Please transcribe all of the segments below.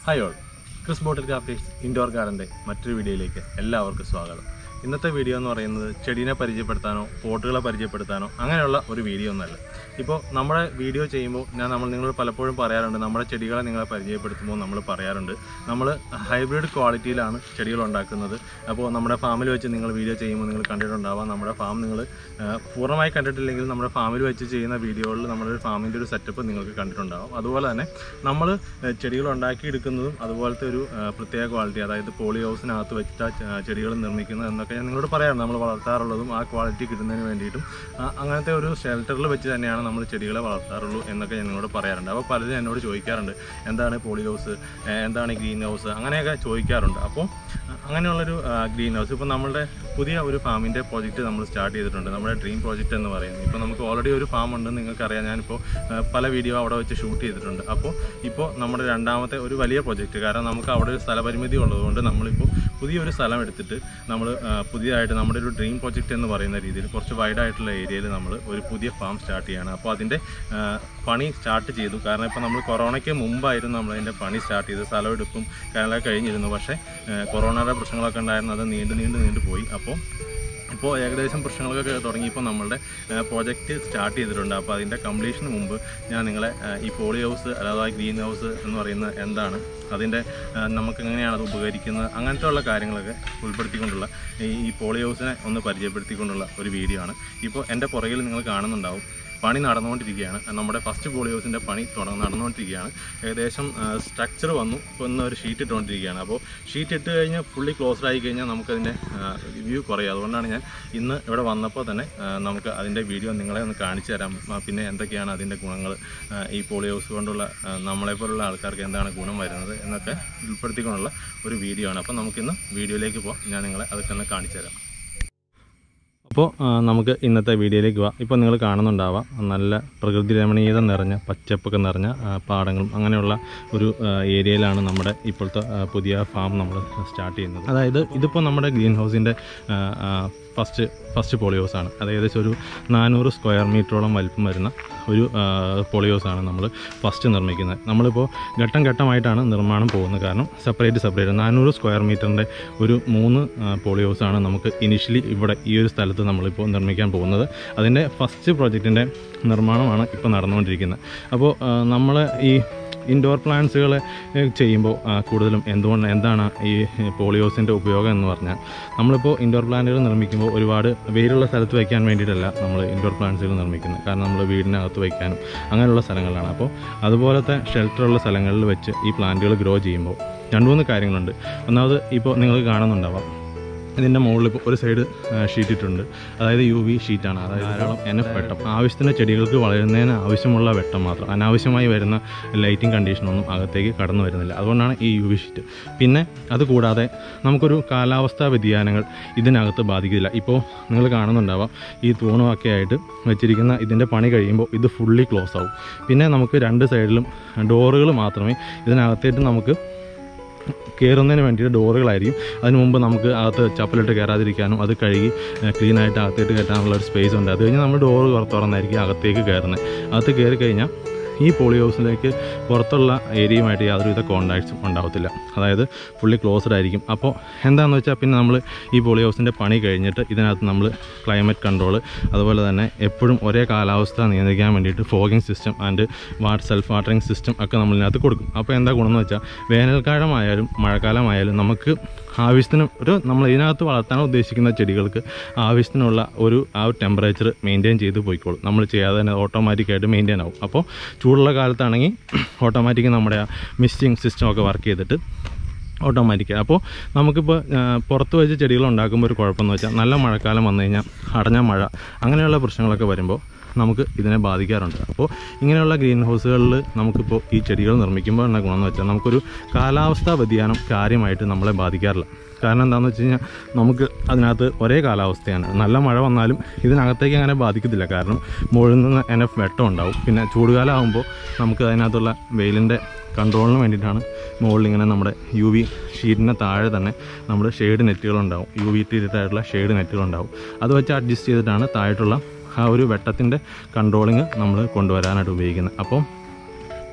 hi all Chris bottle crafters indoor ഗാർഡൻ്റെ മറ്റൊരു വീഡിയോയിലേക്ക് എല്ലാവർക്കും സ്വാഗതം ഇന്നത്തെ വീഡിയോ എന്ന് പറയുന്നത് ചെടീനെ പരിചയപ്പെടുത്താനോ പോട്ടുകളെ പരിചയപ്പെടുത്താനോ അങ്ങനെയുള്ള ഒരു വീഡിയോ ഒന്നല്ല ഇപ്പോൾ നമ്മുടെ വീഡിയോ ചെയ്യുമ്പോൾ ഞാൻ നമ്മൾ നിങ്ങൾ പലപ്പോഴും പറയാറുണ്ട് നമ്മുടെ ചെടികളെ നിങ്ങളെ പരിചയപ്പെടുത്തുമ്പോൾ നമ്മൾ പറയാറുണ്ട് നമ്മൾ ഹൈബ്രിഡ് ക്വാളിറ്റിയിലാണ് ചെടികൾ ഉണ്ടാക്കുന്നത് അപ്പോൾ നമ്മുടെ ഫാമിൽ വെച്ച് നിങ്ങൾ വീഡിയോ ചെയ്യുമ്പോൾ നിങ്ങൾ കണ്ടിട്ടുണ്ടാവാം നമ്മുടെ ഫാം നിങ്ങൾ പൂർണ്ണമായി കണ്ടിട്ടില്ലെങ്കിൽ നമ്മുടെ ഫാമിൽ വെച്ച് ചെയ്യുന്ന വീഡിയോകളിൽ നമ്മുടെ ഒരു ഫാമിൻ്റെ ഒരു സെറ്റപ്പ് നിങ്ങൾക്ക് കണ്ടിട്ടുണ്ടാവും അതുപോലെ തന്നെ നമ്മൾ ചെടികൾ ഉണ്ടാക്കിയെടുക്കുന്നതും അതുപോലത്തെ ഒരു ആ, പ്രത്യേക ക്വാളിറ്റി അതായത് പോളി ഹൗസിനകത്ത് വെച്ച ചെടികൾ നിർമ്മിക്കുന്നത് എന്നൊക്കെ ഞാൻ നിങ്ങളോട് പറയാറുണ്ട് നമ്മൾ വളർത്താറുള്ളതും ആ ക്വാളിറ്റി കിട്ടുന്നതിന് വേണ്ടിയിട്ടും ആ, അങ്ങനത്തെ ഒരു ഷെൽട്ടറിൽ വെച്ച് തന്നെയാണ് നമ്മൾ ചെടികളെ വളർത്താറുള്ളൂ എന്നൊക്കെ ഞാൻ നിങ്ങളോട് പറയാറുണ്ട് അപ്പോൾ പലരും എന്നോട് ചോദിക്കാറുണ്ട് എന്താണ് പോളി ഹൗസ് ഏഹ് എന്താണ് ഗ്രീൻ ഹൗസ് അങ്ങനെയൊക്കെ ചോദിക്കാറുണ്ട് അപ്പോൾ അങ്ങനെയുള്ളൊരു ഗ്രീൻ ഹൗസ് ഇപ്പോൾ നമ്മളുടെ പുതിയ ഒരു ഫാമിൻ്റെ പ്രോജക്റ്റ് നമ്മൾ സ്റ്റാർട്ട് ചെയ്തിട്ടുണ്ട് നമ്മുടെ ഡ്രീം പ്രോജക്റ്റ് എന്ന് പറയുന്നത് ഇപ്പോൾ നമുക്ക് ഓൾറെഡി ഒരു ഫാം ഉണ്ടെന്ന് നിങ്ങൾക്കറിയാം ഞാനിപ്പോൾ ആ, പല വീഡിയോ അവിടെ വെച്ച് ഷൂട്ട് ചെയ്തിട്ടുണ്ട് അപ്പോൾ ഇപ്പോൾ നമ്മുടെ രണ്ടാമത്തെ ഒരു വലിയ പ്രോജക്റ്റ് കാരണം നമുക്ക് അവിടെ ഒരു സ്ഥലപരിമിതി ഉള്ളതുകൊണ്ട് നമ്മളിപ്പോൾ പുതിയൊരു സ്ഥലം എടുത്തിട്ട് നമ്മൾ പുതിയതായിട്ട് നമ്മുടെ ഒരു ഡ്രീം പ്രോജക്റ്റ് എന്ന് പറയുന്ന രീതിയിൽ കുറച്ച് വൈഡ് ആയിട്ടുള്ള ഏരിയയിൽ നമ്മൾ ഒരു പുതിയ ഫാം സ്റ്റാർട്ട് ചെയ്യാണ് അപ്പോൾ അതിൻ്റെ ആ, പണി സ്റ്റാർട്ട് ചെയ്തു കാരണം ഇപ്പോൾ നമ്മൾ കൊറോണയ്ക്ക് മുമ്പായിരുന്നു നമ്മൾ അതിൻ്റെ പണി സ്റ്റാർട്ട് ചെയ്ത് സ്ഥലമെടുപ്പും കാര്യങ്ങളൊക്കെ കഴിഞ്ഞിരുന്നു പക്ഷേ ആ, കൊറോണയുടെ പ്രശ്നങ്ങളൊക്കെ ഉണ്ടായിരുന്നു അത് നീണ്ടു നീണ്ടു നീണ്ടു പോയി അപ്പോൾ ഇപ്പോൾ ഏകദേശം പ്രശ്നങ്ങളൊക്കെ തുടങ്ങിയപ്പോൾ നമ്മളുടെ പ്രോജക്റ്റ് സ്റ്റാർട്ട് ചെയ്തിട്ടുണ്ട് അപ്പോൾ അതിൻ്റെ കംപ്ലീഷന് മുമ്പ് ഞാൻ നിങ്ങളെ ആ, ഈ പോളി ഹൗസ് അതായത് ആ ഗ്രീൻ ഹൗസ് എന്ന് പറയുന്നത് എന്താണ് അതിൻ്റെ ആ, നമുക്ക് എങ്ങനെയാണ് അത് ഉപകരിക്കുന്നത് അങ്ങനത്തെ ഉള്ള കാര്യങ്ങളൊക്കെ ഉൾപ്പെടുത്തിക്കൊണ്ടുള്ള ഈ ഈ പോളി ഹൗസിനെ ഒന്ന് പരിചയപ്പെടുത്തിക്കൊണ്ടുള്ള ഒരു വീഡിയോ ആണ് ഇപ്പോൾ എൻ്റെ പുറകിൽ നിങ്ങൾ കാണുന്നുണ്ടാവും പണി നടന്നുകൊണ്ടിരിക്കുകയാണ് നമ്മുടെ ഫസ്റ്റ് പോളി ഹൗസിൻ്റെ പണി തുടങ്ങി നടന്നുകൊണ്ടിരിക്കുകയാണ് ഏകദേശം സ്ട്രക്ചർ വന്നു ഇപ്പോൾ ഇന്ന് ഒരു ഷീറ്റ് ഇട്ടുകൊണ്ടിരിക്കുകയാണ് അപ്പോൾ ഷീറ്റ് ഇട്ട് കഴിഞ്ഞാൽ ഫുള്ളി ക്ലോസ്ഡ് ആയി കഴിഞ്ഞാൽ നമുക്കതിൻ്റെ വ്യൂ കുറയും അതുകൊണ്ടാണ് ഞാൻ ഇന്ന് ഇവിടെ വന്നപ്പോൾ തന്നെ ആ, നമുക്ക് അതിൻ്റെ വീഡിയോ നിങ്ങളെ ഒന്ന് കാണിച്ചു തരാം ആ, പിന്നെ എന്തൊക്കെയാണ് അതിൻ്റെ ഗുണങ്ങൾ ഈ പോളി ഹൗസ് കൊണ്ടുള്ള ആ, നമ്മളെപ്പോലുള്ള ആൾക്കാർക്ക് എന്താണ് ഗുണം വരുന്നത് എന്നൊക്കെ ഉൾപ്പെടുത്തിക്കൊണ്ടുള്ള ഒരു വീഡിയോ ആണ് അപ്പോൾ നമുക്കിന്ന് വീഡിയോയിലേക്ക് പോകാം ഞാൻ നിങ്ങളെ അതൊക്കെ ഒന്ന് കാണിച്ചു തരാം അപ്പോൾ ആ, നമുക്ക് ഇന്നത്തെ വീഡിയോയിലേക്ക് പോവാം ഇപ്പോൾ നിങ്ങൾ കാണുന്നുണ്ടാവാം നല്ല പ്രകൃതി രമണീയത നിറഞ്ഞ പച്ചപ്പൊക്കെ നിറഞ്ഞ ആ, പാടങ്ങളും അങ്ങനെയുള്ള ഒരു ആ, ഏരിയയിലാണ് നമ്മുടെ ഇപ്പോഴത്തെ ആ, പുതിയ ഫാം നമ്മൾ സ്റ്റാർട്ട് ചെയ്യുന്നത് അതായത് ഇതിപ്പോൾ നമ്മുടെ ഗ്രീൻ ഹൗസിൻ്റെ ഫസ്റ്റ് ഫസ്റ്റ് പോളിയോസാണ് അത് ഏകദേശം ഒരു നാനൂറ് സ്ക്വയർ മീറ്ററോളം വലിപ്പം വരുന്ന ഒരു പോളിയോസാണ് നമ്മൾ ഫസ്റ്റ് നിർമ്മിക്കുന്നത് നമ്മളിപ്പോൾ ഘട്ടം ഘട്ടമായിട്ടാണ് നിർമ്മാണം പോകുന്നത് കാരണം സെപ്പറേറ്റ് സെപ്പറേറ്റ് നാനൂറ് സ്ക്വയർ മീറ്ററിൻ്റെ ഒരു മൂന്ന് പോളിയോസാണ് നമുക്ക് ഇനിഷ്യലി ഇവിടെ ഈ ഒരു സ്ഥലത്ത് നമ്മളിപ്പോൾ നിർമ്മിക്കാൻ പോകുന്നത് അതിൻ്റെ ഫസ്റ്റ് പ്രോജക്റ്റിൻ്റെ നിർമ്മാണമാണ് ഇപ്പോൾ നടന്നുകൊണ്ടിരിക്കുന്നത് അപ്പോൾ നമ്മൾ ഈ ഇൻഡോർ പ്ലാന്റ്സുകൾ ചെയ്യുമ്പോൾ ആ, കൂടുതലും എന്തുകൊണ്ട് എന്താണ് ഈ പോളിയോസിൻ്റെ ഉപയോഗം എന്ന് പറഞ്ഞാൽ നമ്മളിപ്പോൾ ഇൻഡോർ പ്ലാന്റുകൾ നിർമ്മിക്കുമ്പോൾ ഒരുപാട് വെയിലുള്ള സ്ഥലത്ത് വയ്ക്കാൻ വേണ്ടിയിട്ടല്ല നമ്മൾ ഇൻഡോർ പ്ലാന്റ്സുകൾ നിർമ്മിക്കുന്നത് കാരണം നമ്മൾ വീടിനകത്ത് വയ്ക്കാനും അങ്ങനെയുള്ള സ്ഥലങ്ങളാണ് അപ്പോൾ അതുപോലത്തെ ഷെൽട്ടറുള്ള സ്ഥലങ്ങളിൽ വെച്ച് ഈ പ്ലാന്റുകൾ ഗ്രോ ചെയ്യുമ്പോൾ രണ്ട് മൂന്ന് കാര്യങ്ങളുണ്ട് ഒന്നാമത് ഇപ്പോൾ നിങ്ങൾക്ക് കാണുന്നുണ്ടാവാം ഇതിൻ്റെ മുകളിൽ ഇപ്പോൾ ഒരു സൈഡ് ഷീറ്റ് ഇട്ടുണ്ട് അതായത് യു വി ഷീറ്റാണ് അതായത് ധാരാളം എൻ എഫ് വെട്ടം ആവശ്യത്തിന് ചെടികൾക്ക് വളരുന്നതിന് ആവശ്യമുള്ള വെട്ടം മാത്രം അനാവശ്യമായി വരുന്ന ലൈറ്റിംഗ് കണ്ടീഷനൊന്നും അകത്തേക്ക് കടന്നു വരുന്നില്ല അതുകൊണ്ടാണ് ഈ യു വി ഷീറ്റ് പിന്നെ അതുകൂടാതെ നമുക്കൊരു കാലാവസ്ഥാ വ്യതിയാനങ്ങൾ ഇതിനകത്ത് ബാധിക്കില്ല ഇപ്പോൾ നിങ്ങൾ കാണുന്നുണ്ടാവാം ഈ തൂണുമൊക്കെ ആയിട്ട് വെച്ചിരിക്കുന്ന ഇതിൻ്റെ പണി കഴിയുമ്പോൾ ഇത് ഫുള്ളി ക്ലോസ് ആവും പിന്നെ നമുക്ക് രണ്ട് സൈഡിലും ഡോറുകൾ മാത്രമേ ഇതിനകത്തേക്ക് നമുക്ക് കയറുന്നതിന് വേണ്ടിയിട്ട് ഡോറുകളായിരിക്കും അതിന് മുമ്പ് നമുക്ക് അകത്ത് ചപ്പലിട്ട് കയറാതിരിക്കാനും അത് കഴുകി ക്ലീൻ ആയിട്ട് അകത്തേട്ട് കയറ്റാനുള്ള ഒരു സ്പേസ് ഉണ്ട് അത് കഴിഞ്ഞ് നമ്മൾ ഡോറ് തുറന്നായിരിക്കും അകത്തേക്ക് കയറുന്നത് അകത്ത് കയറി കഴിഞ്ഞാൽ ഈ പോളി ഹൗസിലേക്ക് പുറത്തുള്ള ഏരിയയുമായിട്ട് യാതൊരുവിധ കോണ്ടാക്ട്സും ഉണ്ടാവത്തില്ല അതായത് ഫുള്ളി ക്ലോസ്ഡ് ആയിരിക്കും അപ്പോൾ എന്താണെന്ന് വെച്ചാൽ പിന്നെ നമ്മൾ ഈ പോളി ഹൗസിൻ്റെ പണി കഴിഞ്ഞിട്ട് ഇതിനകത്ത് നമ്മൾ ക്ലൈമറ്റ് കൺട്രോൾ അതുപോലെ തന്നെ എപ്പോഴും ഒരേ കാലാവസ്ഥ നിയന്ത്രിക്കാൻ വേണ്ടിയിട്ട് fogging system and what self watering system ഒക്കെ നമ്മൾ ഇതിനകത്ത് കൊടുക്കും അപ്പോൾ എന്താ ഗുണമെന്ന് വെച്ചാൽ വേനൽക്കാലമായാലും മഴക്കാലമായാലും നമുക്ക് ആവശ്യത്തിന് ഒരു നമ്മൾ ഇതിനകത്ത് വളർത്താൻ ഉദ്ദേശിക്കുന്ന ചെടികൾക്ക് ആവശ്യത്തിനുള്ള ഒരു ആ ഒരു ടെമ്പറേച്ചർ മെയിൻറ്റെയിൻ ചെയ്ത് പോയിക്കോളും നമ്മൾ ചെയ്യാതെ തന്നെ ഓട്ടോമാറ്റിക്കായിട്ട് മെയിൻറ്റെയിൻ ആവും അപ്പോൾ ചൂടുള്ള കാലത്താണെങ്കിൽ ഓട്ടോമാറ്റിക് നമ്മുടെ ആ മിസ്റ്റിംഗ് സിസ്റ്റം ഒക്കെ വർക്ക് ചെയ്തിട്ട് ഓട്ടോമാറ്റിക് അപ്പോൾ നമുക്കിപ്പോൾ ആ, പുറത്ത് വെച്ച് ചെടികൾ ഉണ്ടാക്കുമ്പോൾ ഒരു കുഴപ്പമെന്ന് വെച്ചാൽ നല്ല മഴക്കാലം വന്നു കഴിഞ്ഞാൽ അടഞ്ഞ മഴ അങ്ങനെയുള്ള പ്രശ്നങ്ങളൊക്കെ വരുമ്പോൾ നമുക്ക് ഇതിനെ ബാധിക്കാറുണ്ട് അപ്പോൾ ഇങ്ങനെയുള്ള ഗ്രീൻ ഹൗസുകളിൽ നമുക്കിപ്പോൾ ഈ ചെടികൾ നിർമ്മിക്കുമ്പോൾ ഉള്ള ഗുണമെന്ന് വെച്ചാൽ നമുക്കൊരു കാലാവസ്ഥാ വ്യതിയാനം കാര്യമായിട്ട് നമ്മളെ ബാധിക്കാറില്ല കാരണം എന്താണെന്ന് വെച്ച് കഴിഞ്ഞാൽ നമുക്ക് അതിനകത്ത് ഒരേ കാലാവസ്ഥയാണ് നല്ല മഴ വന്നാലും ഇതിനകത്തേക്ക് അങ്ങനെ ബാധിക്കത്തില്ല കാരണം മുകളിൽ നിന്ന് എനഫ് വെട്ടം ഉണ്ടാവും പിന്നെ ചൂടുകാലം ആകുമ്പോൾ നമുക്ക് അതിനകത്തുള്ള വെയിലിൻ്റെ കൺട്രോളിന് വേണ്ടിയിട്ടാണ് മുകളിൽ ഇങ്ങനെ നമ്മുടെ യു വി ഷീറ്റിന് താഴെ തന്നെ നമ്മുടെ ഷെയ്ഡ് നെറ്റുകളുണ്ടാവും യു വി ആയിട്ടുള്ള ഷെയ്ഡ് നെറ്റുകളുണ്ടാവും അത് വെച്ച് അഡ്ജസ്റ്റ് ചെയ്തിട്ടാണ് താഴെയുള്ള ആ ഒരു വെട്ടത്തിൻ്റെ കൺട്രോളിങ് നമ്മൾ കൊണ്ടുവരാനായിട്ട് ഉപയോഗിക്കുന്നത് അപ്പോൾ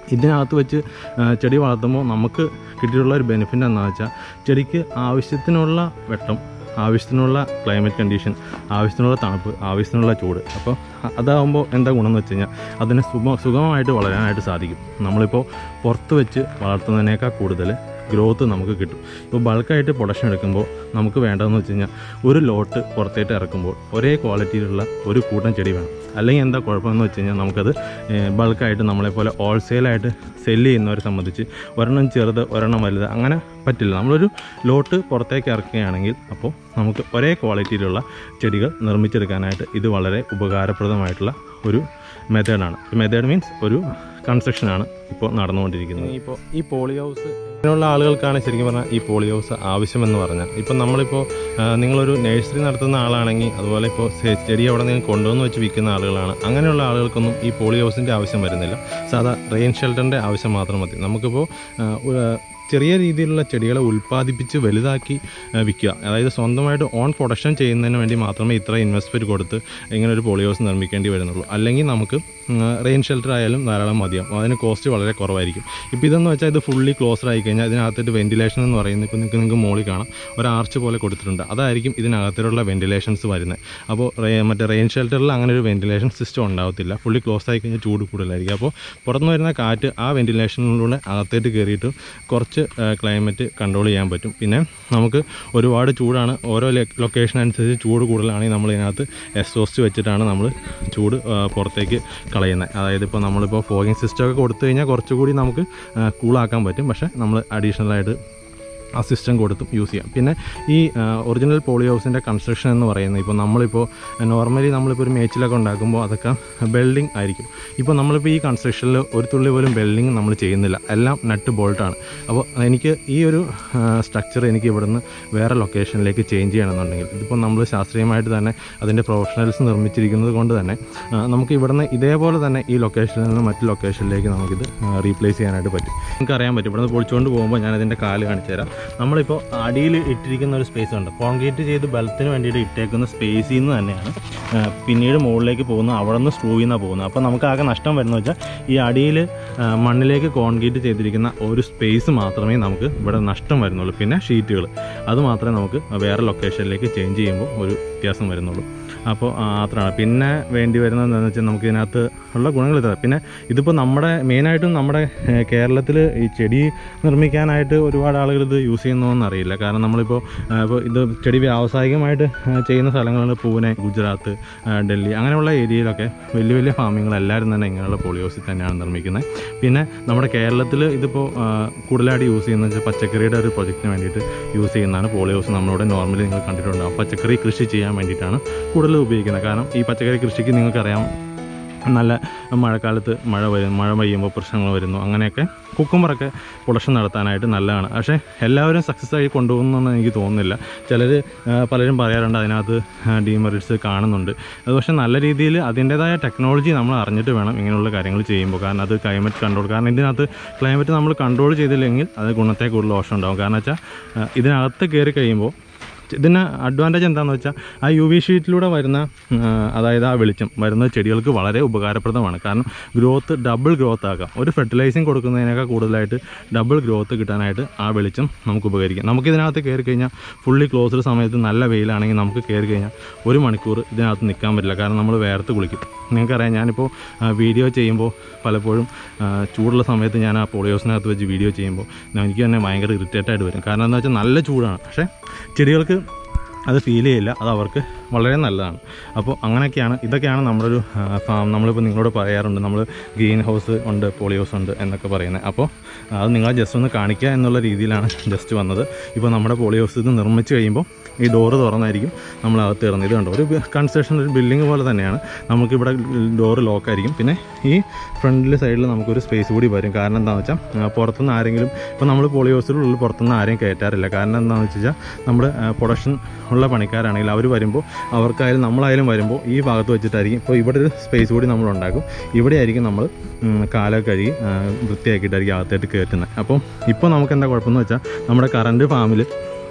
ഇതിനകത്ത് വെച്ച് ആ, ചെടി വളർത്തുമ്പോൾ നമുക്ക് കിട്ടിയിട്ടുള്ള ഒരു ബെനിഫിറ്റ് എന്താണെന്ന് വെച്ചാൽ ചെടിക്ക് ആവശ്യത്തിനുള്ള വെട്ടം ആവശ്യത്തിനുള്ള ക്ലൈമറ്റ് കണ്ടീഷൻ ആവശ്യത്തിനുള്ള തണുപ്പ് ആവശ്യത്തിനുള്ള ചൂട് അപ്പോൾ അതാകുമ്പോൾ എന്താ ഗുണം എന്ന് വെച്ച് കഴിഞ്ഞാൽ അതിനെ സുഖ സുഗമമായിട്ട് വളരാനായിട്ട് സാധിക്കും നമ്മളിപ്പോൾ പുറത്ത് വെച്ച് വളർത്തുന്നതിനേക്കാൾ കൂടുതൽ ഗ്രോത്ത് നമുക്ക് കിട്ടും ഇപ്പോൾ ബൾക്കായിട്ട് പ്രൊഡക്ഷൻ എടുക്കുമ്പോൾ നമുക്ക് വേണ്ടതെന്ന് വെച്ച് കഴിഞ്ഞാൽ ഒരു ലോട്ട് പുറത്തേട്ട് ഇറക്കുമ്പോൾ ഒരേ ക്വാളിറ്റിയിലുള്ള ഒരു കൂട്ടം ചെടി വേണം അല്ലെങ്കിൽ എന്താ കുഴപ്പമെന്ന് വെച്ച് കഴിഞ്ഞാൽ നമുക്കത് ബൾക്കായിട്ട് നമ്മളെപ്പോലെ ഹോൾസെയിലായിട്ട് സെല്ല് ചെയ്യുന്നവരെ സംബന്ധിച്ച് ഒരെണ്ണം ചെറുത് ഒരെണ്ണം വലുത് അങ്ങനെ പറ്റില്ല നമ്മളൊരു ലോട്ട് പുറത്തേക്ക് ഇറക്കുകയാണെങ്കിൽ അപ്പോൾ നമുക്ക് ഒരേ ക്വാളിറ്റിയിലുള്ള ചെടികൾ നിർമ്മിച്ചെടുക്കാനായിട്ട് ഇത് വളരെ ഉപകാരപ്രദമായിട്ടുള്ള ഒരു മെത്തേഡാണ് മെത്തേഡ് മീൻസ് ഒരു കൺസ്ട്രക്ഷനാണ് ഇപ്പോൾ നടന്നുകൊണ്ടിരിക്കുന്നത് ഇപ്പോൾ ഈ പോളി ഹൗസ് ഇങ്ങനെയുള്ള ആളുകൾക്കാണ് ശരിക്കും പറഞ്ഞാൽ ഈ പോളി ഹൗസ് ആവശ്യമെന്ന് പറഞ്ഞാൽ ഇപ്പം നമ്മളിപ്പോൾ ആ, നിങ്ങളൊരു നഴ്സറി നടത്തുന്ന ആളാണെങ്കിൽ അതുപോലെ ഇപ്പോൾ സെ- ചെടി അവിടെ നിങ്ങൾ കൊണ്ടുവന്ന് വെച്ച് വിൽക്കുന്ന ആളുകളാണ് അങ്ങനെയുള്ള ആളുകൾക്കൊന്നും ഈ പോളി ഹൗസിൻ്റെ ആവശ്യം വരുന്നില്ല സാധാ റെയിൻ ഷെൽട്ടറിൻ്റെ ആവശ്യം മാത്രം മതി നമുക്കിപ്പോൾ ആ, ഒരു- ചെറിയ രീതിയിലുള്ള ചെടികളെ ഉൽപ്പാദിപ്പിച്ച് വലുതാക്കി ആ, വിൽക്കുക അതായത് സ്വന്തമായിട്ട് ഓൺ പ്രൊഡക്ഷൻ ചെയ്യുന്നതിന് വേണ്ടി മാത്രമേ ഇത്ര ഇൻവെസ്റ്റ്മെൻറ്റ് കൊടുത്ത് ഇങ്ങനെ ഒരു പോളി ഹൗസ് നിർമ്മിക്കേണ്ടി വരുന്നുള്ളൂ അല്ലെങ്കിൽ നമുക്ക് റെയിൻ ഷെൽട്ടർ ആയാലും ധാരാളം മതിയാവും അതിന് കോസ്റ്റ് വളരെ കുറവായിരിക്കും ഇപ്പോൾ ഇതെന്ന് വെച്ചാൽ ഇത് ഫുള്ളി ക്ലോസ്ഡ് ആയി കഴിഞ്ഞാൽ ഇതിനകത്തിട്ട് വെന്റിലേഷൻ എന്ന് പറയുന്നത് ഇപ്പോൾ നിങ്ങൾക്ക് നിങ്ങൾക്ക് മുകളിൽ കാണാം ഒരു ആർച്ച് പോലെ കൊടുത്തിട്ടുണ്ട് അതായിരിക്കും ഇതിനകത്തിലുള്ള വെന്റിലേഷൻസ് വരുന്നത് അപ്പോൾ റേ- മറ്റേ റെയിൻ ഷെൽട്ടറിൽ അങ്ങനെ ഒരു വെന്റിലേഷൻ സിസ്റ്റം ഉണ്ടാവത്തില്ല ഫുള്ളി ക്ലോസ് ആയി കഴിഞ്ഞാൽ ചൂട് കൂടുതലായിരിക്കും അപ്പോൾ പുറത്തുനിന്ന് വരുന്ന കാറ്റ് ആ വെന്റിലേഷനിലൂടെ അകത്തേട്ട് കയറിയിട്ട് കുറച്ച് ക്ലൈമറ്റ് കൺട്രോൾ ചെയ്യാൻ പറ്റും പിന്നെ നമുക്ക് ഒരുപാട് ചൂടാണ് ഓരോ ലൊക്കേഷൻ അനുസരിച്ച് ചൂട് കൂടുതലാണെങ്കിൽ നമ്മൾ ഇതിനകത്ത് എക്സോസ്റ്റ് വെച്ചിട്ടാണ് നമ്മൾ ചൂട് ആ, പുറത്തേക്ക് കളയുന്നത് അതായത് ഇപ്പോൾ നമ്മളിപ്പോൾ ഫോഗിങ് സിസ്റ്റം ഒക്കെ കൊടുത്തു കഴിഞ്ഞാൽ കുറച്ചുകൂടി നമുക്ക് കൂളാക്കാൻ പറ്റും പക്ഷേ നമ്മൾ അഡീഷണലായിട്ട് ആ സിസ്റ്റം കൊടുത്തും യൂസ് ചെയ്യാം പിന്നെ ഈ ഒറിജിനൽ പോളി ഹൗസിൻ്റെ കൺസ്ട്രക്ഷൻ എന്ന് പറയുന്നത് ഇപ്പോൾ നമ്മളിപ്പോൾ നോർമലി നമ്മളിപ്പോൾ ഒരു മേച്ചിലൊക്കെ ഉണ്ടാക്കുമ്പോൾ അതൊക്കെ ബിൽഡിംഗ് ആയിരിക്കും ഇപ്പോൾ നമ്മളിപ്പോൾ ഈ കൺസ്ട്രക്ഷനിൽ ഒരു തുള്ളി പോലും ബിൽഡിംഗ് നമ്മൾ ചെയ്യുന്നില്ല എല്ലാം നട്ട് ബോൾട്ടാണ് അപ്പോൾ എനിക്ക് ഈ ഒരു സ്ട്രക്ചർ എനിക്ക് ഇവിടുന്ന് വേറെ ലൊക്കേഷനിലേക്ക് ചേഞ്ച് ചെയ്യണമെന്നുണ്ടെങ്കിൽ ഇതിപ്പോൾ നമ്മൾ ശാസ്ത്രീയമായിട്ട് തന്നെ അതിൻ്റെ പ്രൊഫഷണൽസ് നിർമ്മിച്ചിരിക്കുന്നത് കൊണ്ട് തന്നെ ആ, നമുക്ക് ഇവിടുന്ന് ഇതേപോലെ തന്നെ ഈ ലൊക്കേഷനിൽ നിന്ന് മറ്റു ലൊക്കേഷനിലേക്ക് നമുക്കിത് റീപ്ലേസ് ചെയ്യാനായിട്ട് പറ്റും നിങ്ങൾക്ക് അറിയാൻ പറ്റും ഇവിടുന്ന് പൊളിച്ചുകൊണ്ട് പോകുമ്പോൾ ഞാൻ അതിൻ്റെ കാല് കാണിച്ചു തരാം നമ്മളിപ്പോൾ അടിയിൽ ഇട്ടിരിക്കുന്ന ഒരു സ്പേസ് ഉണ്ട് കോൺക്രീറ്റ് ചെയ്ത് ബലത്തിന് വേണ്ടിയിട്ട് ഇട്ടേക്കുന്ന സ്പേസിൽ നിന്ന് തന്നെയാണ് ആ, പിന്നീട് മുകളിലേക്ക് പോകുന്നത് അവിടെ നിന്ന് സ്ക്രൂ ചെയ്യുന്ന പോകുന്നത് അപ്പോൾ നമുക്ക് ആകെ നഷ്ടം വരുന്നത് വെച്ചാൽ ഈ അടിയിൽ ആ, മണ്ണിലേക്ക് കോൺക്രീറ്റ് ചെയ്തിരിക്കുന്ന ഒരു സ്പേസ് മാത്രമേ നമുക്ക് ഇവിടെ നഷ്ടം വരുന്നുള്ളൂ പിന്നെ ഷീറ്റുകൾ അത് മാത്രമേ നമുക്ക് വേറെ ലൊക്കേഷനിലേക്ക് ചേഞ്ച് ചെയ്യുമ്പോൾ ഒരു വ്യത്യാസം വരുന്നുള്ളൂ അപ്പോൾ അത്രയാണ് പിന്നെ വേണ്ടി വരുന്നത് എന്താണെന്ന് വെച്ചാൽ നമുക്ക് ഇതിനകത്ത് ഉള്ള ഗുണങ്ങൾ ഇതാണ് പിന്നെ ഇതിപ്പോൾ നമ്മുടെ മെയിനായിട്ടും നമ്മുടെ കേരളത്തിൽ ഈ ചെടി നിർമ്മിക്കാനായിട്ട് ഒരുപാട് ആളുകൾ ഇത് യൂസ് ചെയ്യുന്നതെന്ന് അറിയില്ല കാരണം നമ്മളിപ്പോൾ ആ, ഇപ്പോൾ ഇത് ചെടി വ്യാവസായികമായിട്ട് ആ, ചെയ്യുന്ന സ്ഥലങ്ങളുണ്ട് പൂനെ ഗുജറാത്ത് ആ, ഡൽഹി അങ്ങനെയുള്ള ഏരിയയിലൊക്കെ വലിയ വലിയ ഫാമിങ്ങൾ എല്ലാവരും തന്നെ ഇങ്ങനെയുള്ള പോളിയോസിൽ തന്നെയാണ് നിർമ്മിക്കുന്നത് പിന്നെ നമ്മുടെ കേരളത്തിൽ ഇതിപ്പോൾ ആ, കൂടുതലായിട്ട് യൂസ് ചെയ്യുന്നത് വെച്ചാൽ പച്ചക്കറിയുടെ ഒരു പ്രൊജക്റ്റിന് വേണ്ടിയിട്ട് യൂസ് ചെയ്യുന്നതാണ് പോളിയോസ് നമ്മളിവിടെ നോർമലി നിങ്ങൾ കണ്ടിട്ടുണ്ടാകും പച്ചക്കറി കൃഷി ചെയ്യാൻ വേണ്ടിയിട്ടാണ് കൂടുതൽ ഉപയോഗിക്കുന്നത് കാരണം ഈ പച്ചക്കറി കൃഷിക്ക് നിങ്ങൾക്കറിയാം നല്ല മഴക്കാലത്ത് മഴ വരും മഴ പെയ്യുമ്പോൾ പ്രശ്നങ്ങൾ വരുന്നു അങ്ങനെയൊക്കെ കുക്കുമ്പറൊക്കെ പ്രൊഡക്ഷൻ നടത്താനായിട്ട് നല്ലതാണ് പക്ഷേ എല്ലാവരും സക്സസ് ആയി കൊണ്ടുപോകുന്നതെന്ന് എനിക്ക് തോന്നുന്നില്ല ചിലർ പലരും പറയാറുണ്ട് അതിനകത്ത് ഡീമെറിറ്റ്സ് കാണുന്നുണ്ട് അത് പക്ഷേ നല്ല രീതിയിൽ അതിൻ്റേതായ ടെക്നോളജി നമ്മൾ അറിഞ്ഞിട്ട് വേണം ഇങ്ങനെയുള്ള കാര്യങ്ങൾ ചെയ്യുമ്പോൾ കാരണം അത് ക്ലൈമറ്റ് കൺട്രോൾ കാരണം ഇതിനകത്ത് ക്ലൈമറ്റ് നമ്മൾ കൺട്രോൾ ചെയ്തില്ലെങ്കിൽ അത് ഗുണത്തെ കൂടുതൽ ദോഷം ഉണ്ടാകും കാരണം വെച്ചാൽ ഇതിനകത്ത് കയറി കഴിയുമ്പോൾ ഇതിന് അഡ്വാൻറ്റേജ് എന്താണെന്ന് വെച്ചാൽ ആ യു വി ഷീറ്റിലൂടെ വരുന്ന ആ, അതായത് ആ വെളിച്ചം വരുന്ന ചെടികൾക്ക് വളരെ ഉപകാരപ്രദമാണ് കാരണം ഗ്രോത്ത് ഡബിൾ ഗ്രോത്ത് ആക്കാം ഒരു ഫെർട്ടിലൈസിങ് കൊടുക്കുന്നതിനേക്കാൾ കൂടുതലായിട്ട് ഡബിൾ ഗ്രോത്ത് കിട്ടാനായിട്ട് ആ വെളിച്ചം നമുക്ക് ഉപകരിക്കും നമുക്ക് ഇതിനകത്ത് കയറി കഴിഞ്ഞാൽ ഫുള്ളി ക്ലോസ്ഡ് സമയത്ത് നല്ല വെയിലാണെങ്കിൽ നമുക്ക് കയറി കഴിഞ്ഞാൽ ഒരു മണിക്കൂർ ഇതിനകത്ത് നിൽക്കാൻ പറ്റില്ല കാരണം നമ്മൾ വേർത്ത് കുളിക്കും നിങ്ങൾക്കറിയാം ഞാനിപ്പോൾ ആ, വീഡിയോ ചെയ്യുമ്പോൾ പലപ്പോഴും ആ, ചൂടുള്ള സമയത്ത് ഞാൻ ആ പോളിയോസിനകത്ത് വെച്ച് വീഡിയോ ചെയ്യുമ്പോൾ എനിക്ക് തന്നെ ഭയങ്കര ഇറിറ്റേറ്റ് ആയിട്ട് വരും കാരണം എന്താ വെച്ചാൽ നല്ല ചൂടാണ് പക്ഷേ ചെടികൾക്ക് അത് ഫീൽ ചെയ്യില്ല അത് അവർക്ക് വളരെ നല്ലതാണ് അപ്പോൾ അങ്ങനെയൊക്കെയാണ് ഇതൊക്കെയാണ് നമ്മുടെ ഒരു ഫാം നമ്മളിപ്പോൾ നിങ്ങളോട് പറയാറുണ്ട് നമ്മൾ ഗ്രീൻ ഹൗസ് ഉണ്ട് പോളി ഹൗസ് ഉണ്ട് എന്നൊക്കെ പറയുന്നത് അപ്പോൾ അത് നിങ്ങളെ ജസ്റ്റ് ഒന്ന് കാണിക്കുക എന്നുള്ള രീതിയിലാണ് ജസ്റ്റ് വന്നത് ഇപ്പോൾ നമ്മുടെ പോളി ഹൗസ് ഇത് നിർമ്മിച്ച് കഴിയുമ്പോൾ ഈ ഡോറ് തുറന്നായിരിക്കും നമ്മൾ അകത്ത് കയറുന്നത് ഇത് കണ്ടോ ഒരു കൺസ്ട്രക്ഷൻ ഒരു ബിൽഡിംഗ് പോലെ തന്നെയാണ് നമുക്കിവിടെ ഡോറ് ലോക്കായിരിക്കും പിന്നെ ഈ ഫ്രണ്ടിൽ സൈഡിൽ നമുക്കൊരു സ്പേസ് കൂടി വരും കാരണം എന്താണെന്ന് വെച്ചാൽ ആ, പുറത്തുനിന്ന് ആരെങ്കിലും ഇപ്പോൾ നമ്മൾ പോളി ഹൗസിലുള്ളിൽ പുറത്തുനിന്ന് ആരെയും കയറ്റാറില്ല കാരണം എന്താണെന്ന് വെച്ച് കഴിഞ്ഞാൽ നമ്മുടെ പ്രൊഡക്ഷൻ ഉള്ള പണിക്കാരാണെങ്കിൽ അവർ വരുമ്പോൾ അവർക്കായാലും നമ്മളായാലും വരുമ്പോൾ ഈ ഭാഗത്ത് വെച്ചിട്ടായിരിക്കും ഇപ്പോൾ ഇവിടെ ഒരു സ്പേസ് കൂടി നമ്മൾ ഉണ്ടാക്കും ഇവിടെ ആയിരിക്കും നമ്മൾ ഉം, കാലൊക്കെ കഴുകി ആ, വൃത്തിയാക്കിയിട്ടായിരിക്കും അകത്തേട്ട് കയറ്റുന്നത് അപ്പോൾ ഇപ്പോൾ നമുക്ക് എന്താ കുഴപ്പമെന്ന് വെച്ചാൽ നമ്മുടെ കറണ്ട് ഫാമിൽ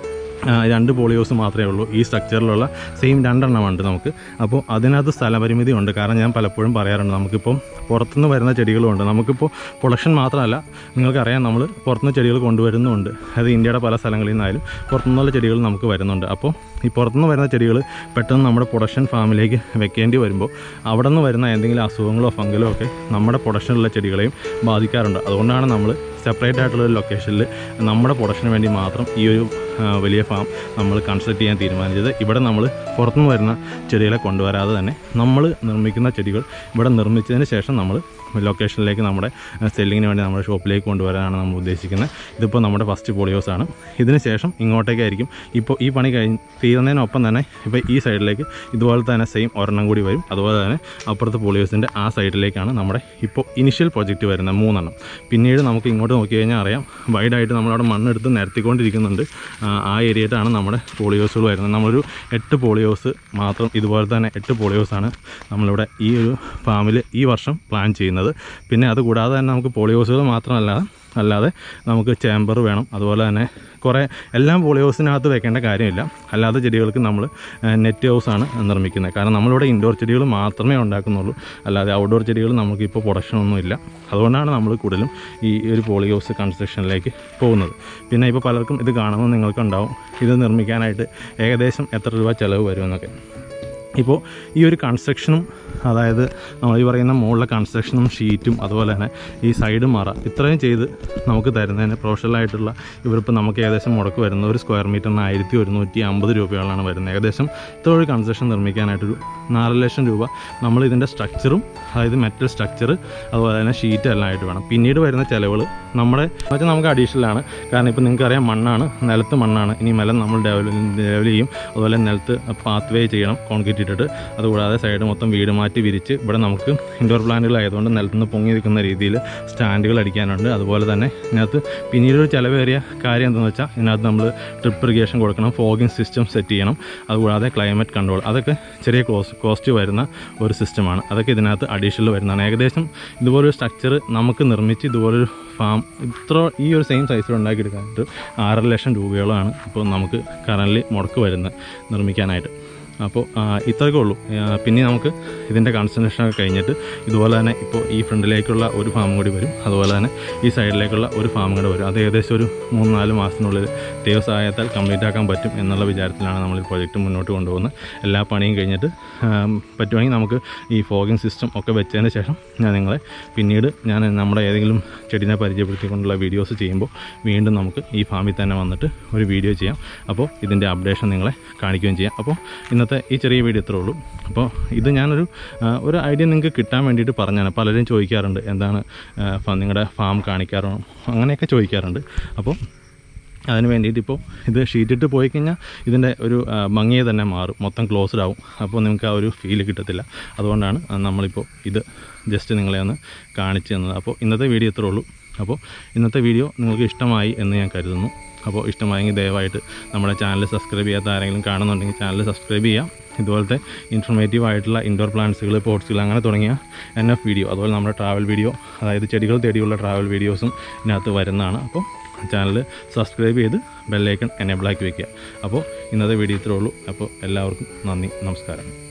ആ, രണ്ട് പോളിയോസ് മാത്രമേ ഉള്ളൂ ഈ സ്ട്രക്ചറിലുള്ള സെയിം രണ്ടെണ്ണമുണ്ട് നമുക്ക് അപ്പോൾ അതിനകത്ത് സ്ഥലപരിമിതി ഉണ്ട് കാരണം ഞാൻ പലപ്പോഴും പറയാറുണ്ട് നമുക്കിപ്പോൾ പുറത്തുനിന്ന് വരുന്ന ചെടികളുമുണ്ട് നമുക്കിപ്പോൾ പ്രൊഡക്ഷൻ മാത്രമല്ല നിങ്ങൾക്കറിയാം നമ്മൾ പുറത്തുനിന്ന് ചെടികൾ കൊണ്ടുവരുന്നുമുണ്ട് അത് ഇന്ത്യയുടെ പല സ്ഥലങ്ങളിൽ നിന്നായാലും പുറത്തുനിന്നുള്ള ചെടികൾ നമുക്ക് വരുന്നുണ്ട് അപ്പോൾ ഈ പുറത്തുനിന്ന് വരുന്ന ചെടികൾ പെട്ടെന്ന് നമ്മുടെ പ്രൊഡക്ഷൻ ഫാമിലേക്ക് വെക്കേണ്ടി വരുമ്പോൾ അവിടെ നിന്ന് വരുന്ന എന്തെങ്കിലും അസുഖങ്ങളോ ഫംഗലോ ഒക്കെ നമ്മുടെ പ്രൊഡക്ഷനിലുള്ള ചെടികളെയും ബാധിക്കാറുണ്ട് അതുകൊണ്ടാണ് നമ്മൾ സെപ്പറേറ്റ് ആയിട്ടുള്ള ഒരു ലൊക്കേഷനിൽ നമ്മുടെ പ്രൊഡക്ഷന് വേണ്ടി മാത്രം ഈ ഒരു ആ, വലിയ ഫാം നമ്മൾ കൺസ്ട്രക്ട് ചെയ്യാൻ തീരുമാനിച്ചത് ഇവിടെ നമ്മൾ പുറത്തുനിന്ന് വരുന്ന ചെടികളെ കൊണ്ടുവരാതെ തന്നെ നമ്മൾ നിർമ്മിക്കുന്ന ചെടികൾ ഇവിടെ നിർമ്മിച്ചതിന് ശേഷം നമ്മൾ ലൊക്കേഷനിലേക്ക് നമ്മുടെ സെല്ലിങ്ങിന് വേണ്ടി നമ്മുടെ ഷോപ്പിലേക്ക് കൊണ്ടുവരാനാണ് നമ്മൾ ഉദ്ദേശിക്കുന്നത് ഇതിപ്പോൾ നമ്മുടെ ഫസ്റ്റ് പോളിയോസ് ആണ് ഇതിന് ശേഷം ഇങ്ങോട്ടേക്കായിരിക്കും ഇപ്പോൾ ഈ പണി കഴിഞ്ഞ് തീരുന്നതിനൊപ്പം തന്നെ ഇപ്പോൾ ഈ സൈഡിലേക്ക് ഇതുപോലെ തന്നെ സെയിം ഒരെണ്ണം കൂടി വരും അതുപോലെ തന്നെ അപ്പുറത്ത് പോളിയോസിൻ്റെ ആ സൈഡിലേക്കാണ് നമ്മുടെ ഇപ്പോൾ ഇനിഷ്യൽ പ്രൊജക്റ്റ് വരുന്നത് മൂന്നെണ്ണം പിന്നീട് നമുക്ക് ഇങ്ങോട്ട് നോക്കി കഴിഞ്ഞാൽ അറിയാം വൈഡായിട്ട് നമ്മളവിടെ മണ്ണെടുത്ത് നിരത്തിക്കൊണ്ടിരിക്കുന്നുണ്ട് ആ, ആ ഏരിയയിലാണ് നമ്മുടെ പോളിയോസുകൾ വരുന്നത് നമ്മളൊരു എട്ട് പോളിയോസ് മാത്രം ഇതുപോലെ തന്നെ എട്ട് പോളിയോസാണ് നമ്മളിവിടെ ഈ ഒരു ഫാമിൽ ഈ വർഷം പ്ലാൻ ചെയ്യുന്നത് പിന്നെ അതുകൂടാതെ തന്നെ നമുക്ക് പോളിയോസുകൾ മാത്രമല്ലാതെ അല്ലാതെ നമുക്ക് ചേമ്പർ വേണം അതുപോലെ തന്നെ കുറേ എല്ലാം പോളിയോസിനകത്ത് വെക്കേണ്ട കാര്യമില്ല അല്ലാതെ ചെടികൾക്ക് നമ്മൾ നെറ്റ് ഹൗസാണ് നിർമ്മിക്കുന്നത് കാരണം നമ്മളിവിടെ ഇൻഡോർ ചെടികൾ മാത്രമേ ഉണ്ടാക്കുന്നുള്ളൂ അല്ലാതെ ഔട്ട്ഡോർ ചെടികൾ നമുക്കിപ്പോൾ പ്രൊഡക്ഷൻ ഒന്നുമില്ല അതുകൊണ്ടാണ് നമ്മൾ കൂടുതലും ഈ ഒരു പോളിയോസ് കൺസ്ട്രക്ഷനിലേക്ക് പോകുന്നത് പിന്നെ ഇപ്പോൾ പലർക്കും ഇത് കാണുമ്പോൾ നിങ്ങൾക്കുണ്ടാവും ഇത് നിർമ്മിക്കാനായിട്ട് ഏകദേശം എത്ര രൂപ ചിലവ് വരുമെന്നൊക്കെ ഇപ്പോൾ ഈ ഒരു കൺസ്ട്രക്ഷനും അതായത് നമ്മൾ ഈ പറയുന്ന മുകളിലെ കൺസ്ട്രക്ഷനും ഷീറ്റും അതുപോലെ തന്നെ ഈ സൈഡ് മറ ഇത്രയും ചെയ്ത് നമുക്ക് തരുന്നതിന് പ്രൊഫഷണലായിട്ടുള്ള ഇവരിപ്പോൾ നമുക്ക് ഏകദേശം മുടക്ക് വരുന്നത് ഒരു സ്ക്വയർ മീറ്ററിന് ആയിരത്തി ഒരുന്നൂറ്റി അമ്പത് രൂപയോളാണ് വരുന്നത് ഏകദേശം ഇത്ര ഒരു കൺസ്ട്രക്ഷൻ നിർമ്മിക്കാനായിട്ടൊരു നാല് ലക്ഷം രൂപ നമ്മൾ ഇതിൻ്റെ സ്ട്രക്ചറും അതായത് മെറ്റൽ സ്ട്രക്ചർ അതുപോലെ തന്നെ ഷീറ്റ് എല്ലാം ആയിട്ട് വേണം പിന്നീട് വരുന്ന ചിലവുകൾ നമ്മുടെ വെച്ചാൽ നമുക്ക് അഡീഷണൽ ആണ് കാരണം ഇപ്പോൾ നിങ്ങൾക്കറിയാം മണ്ണാണ് നിലത്ത് മണ്ണാണ് ഇനി നിലം നമ്മൾ ഡെവലപ്പ് ഡെവലപ്പ് ചെയ്യും അതുപോലെ നിലത്ത് പാത്ത് വേ ചെയ്യണം കോൺക്രീറ്റ് ഇട്ടിട്ട് അതുകൂടാതെ സൈഡ് മൊത്തം വീട് മാറ്റി വിരിച്ച് ഇവിടെ നമുക്ക് ഇൻഡോർ പ്ലാന്റുകളായതുകൊണ്ട് നിലത്തുനിന്ന് പൊങ്ങി നിൽക്കുന്ന രീതിയിൽ സ്റ്റാൻഡുകൾ അടിക്കാനുണ്ട് അതുപോലെ തന്നെ ഇതിനകത്ത് പിന്നീടൊരു ചിലവേറിയ കാര്യം എന്താണെന്ന് വെച്ചാൽ ഇതിനകത്ത് നമ്മൾ ട്രിപ്പ് ഇറിഗേഷൻ കൊടുക്കണം ഫോഗിങ് സിസ്റ്റം സെറ്റ് ചെയ്യണം അതുകൂടാതെ ക്ലൈമറ്റ് കൺട്രോൾ അതൊക്കെ ചെറിയ കോസ്റ്റ് കോസ്റ്റ് വരുന്ന ഒരു സിസ്റ്റമാണ് അതൊക്കെ ഇതിനകത്ത് അഡീഷണൽ വരുന്നതാണ് ഏകദേശം ഇതുപോലൊരു സ്ട്രക്ചർ നമുക്ക് നിർമ്മിച്ച് ഇതുപോലൊരു ഫാം ഇത്ര ഈ ഒരു സെയിം സൈസിൽ ഉണ്ടാക്കിയെടുക്കാനായിട്ട് ആറര ലക്ഷം രൂപയോളമാണ് ഇപ്പോൾ നമുക്ക് കറൻലി മുടക്ക് വരുന്നത് നിർമ്മിക്കാനായിട്ട് അപ്പോൾ ആ, ഇത്രയൊക്കെ ഉള്ളൂ ആ, പിന്നെ നമുക്ക് ഇതിൻ്റെ കൺസൾട്ടേഷൻ ഒക്കെ കഴിഞ്ഞിട്ട് ഇതുപോലെ തന്നെ ഇപ്പോൾ ഈ ഫ്രണ്ടിലേക്കുള്ള ഒരു ഫാം കൂടി വരും അതുപോലെ തന്നെ ഈ സൈഡിലേക്കുള്ള ഒരു ഫാം കൂടി വരും അത് ഏകദേശം ഒരു മൂന്ന് നാല് മാസത്തിനുള്ളിൽ ദൈവ സഹായത്താൽ കംപ്ലീറ്റ് ആക്കാൻ പറ്റും എന്നുള്ള വിചാരത്തിലാണ് നമ്മൾ ഈ പ്രോജക്റ്റ് മുന്നോട്ട് കൊണ്ടുപോകുന്നത് എല്ലാ പണിയും കഴിഞ്ഞിട്ട് ആം, പറ്റുവാണെങ്കിൽ നമുക്ക് ഈ ഫോഗിങ് സിസ്റ്റം ഒക്കെ വെച്ചതിന് ശേഷം ഞാൻ നിങ്ങളെ പിന്നീട് ഞാൻ നമ്മുടെ ഏതെങ്കിലും ചെടിനെ പരിചയപ്പെടുത്തിക്കൊണ്ടുള്ള വീഡിയോസ് ചെയ്യുമ്പോൾ വീണ്ടും നമുക്ക് ഈ ഫാമിൽ തന്നെ വന്നിട്ട് ഒരു വീഡിയോ ചെയ്യാം അപ്പോൾ ഇതിൻ്റെ അപ്ഡേഷൻ നിങ്ങളെ കാണിക്കുകയും ചെയ്യാം അപ്പോൾ ഇന്നത്തെ ഈ ചെറിയ വീഡിയോ ഇത്രേ ഉള്ളൂ അപ്പോൾ ഇത് ഞാനൊരു ആ, ഒരു ഐഡിയ നിങ്ങൾക്ക് കിട്ടാൻ വേണ്ടിയിട്ട് പറഞ്ഞാണ് പലരും ചോദിക്കാറുണ്ട് എന്താണ് ആ, ഫ- നിങ്ങളുടെ ഫാം കാണിക്കാറോ അങ്ങനെയൊക്കെ ചോദിക്കാറുണ്ട് അപ്പോൾ അതിന് വേണ്ടിയിട്ട് ഇപ്പോൾ ഇത് ഷീറ്റിട്ട് പോയി കഴിഞ്ഞാൽ ഇതിൻ്റെ ഒരു ആ, ഭംഗിയെ തന്നെ മാറും മൊത്തം ക്ലോസ്ഡ് ആവും അപ്പോൾ നിങ്ങൾക്ക് ആ ഒരു ഫീല് കിട്ടത്തില്ല അതുകൊണ്ടാണ് ആ, നമ്മളിപ്പോൾ ഇത് ജസ്റ്റ് നിങ്ങളെ ഒന്ന് കാണിച്ചു തന്നത് അപ്പോൾ ഇന്നത്തെ വീഡിയോ ഇത്രേ ഉള്ളൂ അപ്പോൾ ഇന്നത്തെ വീഡിയോ നിങ്ങൾക്ക് ഇഷ്ടമായി എന്ന് ഞാൻ കരുതുന്നു അപ്പോൾ ഇഷ്ടമായെങ്കിൽ ദയവായിട്ട് നമ്മുടെ ചാനൽ സബ്സ്ക്രൈബ് ചെയ്യാത്ത ആരെങ്കിലും കാണുന്നുണ്ടെങ്കിൽ ചാനൽ സബ്സ്ക്രൈബ് ചെയ്യാം ഇതുപോലത്തെ ഇൻഫർമേറ്റീവ് ആയിട്ടുള്ള ഇൻഡോർ പ്ലാന്റ്സുകൾ പോട്ട്സുകൾ അങ്ങനെ തുടങ്ങിയ എൻ എഫ് വീഡിയോ അതുപോലെ നമ്മുടെ ട്രാവൽ വീഡിയോ അതായത് ചെടികൾ തേടിയുള്ള ട്രാവൽ വീഡിയോസും ഇതിനകത്ത് വരുന്നതാണ് അപ്പോൾ ചാനൽ സബ്സ്ക്രൈബ് ചെയ്ത് ബെല്ലൈക്കൺ എനേബിളാക്കി വെക്കുക അപ്പോൾ ഇന്നത്തെ വീഡിയോ ഇത്രേ ഉള്ളൂ അപ്പോൾ എല്ലാവർക്കും നന്ദി നമസ്കാരം